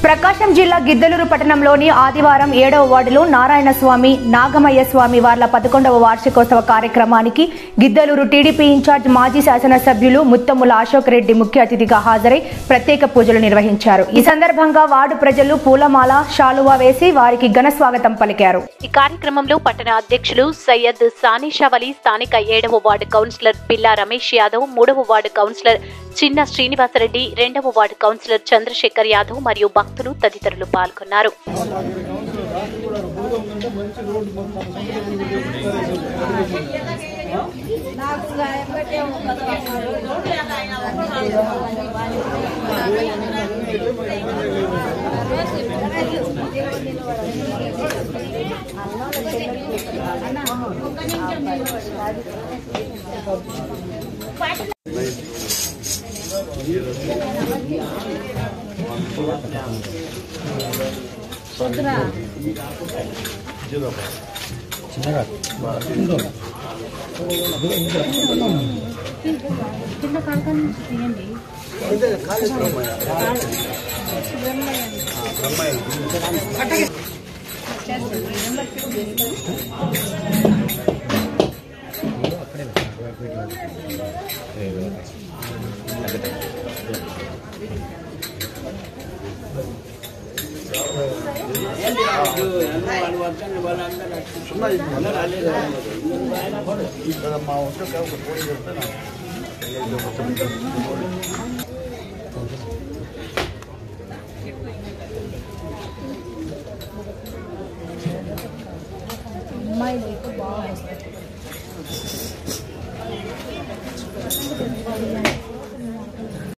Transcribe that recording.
ప్రకాశం జిల్లా గిద్దలూరు పట్టణంలోని ఆదివారం ఏడవ వార్డులో నారాయణ స్వామి నాగమయ్య స్వామి వార్ల పదకొండవ వార్షికోత్సవ కార్యక్రమానికి గిద్దలూరు టీడీపీ ఇన్ఛార్జ్ మాజీ శాసనసభ్యులు ముత్తముల అశోక్ రెడ్డి ముఖ్య అతిథిగా హాజరై ప్రత్యేక పూజలు నిర్వహించారు ఈ సందర్భంగా వార్డు ప్రజలు పూలమాల శాలువా వేసి వారికి ఘన స్వాగతం పలికారు ఈ కార్యక్రమంలో పట్టణ అధ్యక్షులు సయ్యద్ సానిషావలి స్థానిక ఏడవ వార్డు కౌన్సిలర్ పిల్లా రమేష్ యాదవ్ మూడవ వార్డు కౌన్సిలర్ చిన్న శ్రీనివాసరెడ్డి రెండవ వార్డు కౌన్సిలర్ చంద్రశేఖర్ యాదవ్ మరియు భక్తులు తదితరులు పాల్గొన్నారు